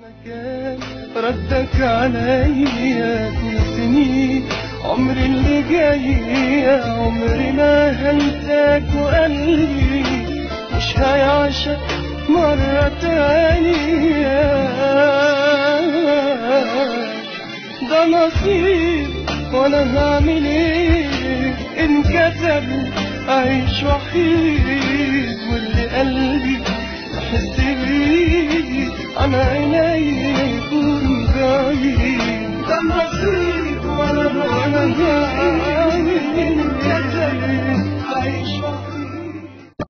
مكان ردك عليا كل سنين عمري اللي جاي عمري ما هنساك وقلبي مش هيعشق مرة تانية ده نصيب وانا هعمل ايه ان كتب اعيش وحيد واللي قلبي احس بيه انا عيني يكون بعيد ده نصيب وانا وانا هعمل ايه ان كتب اعيش وحيد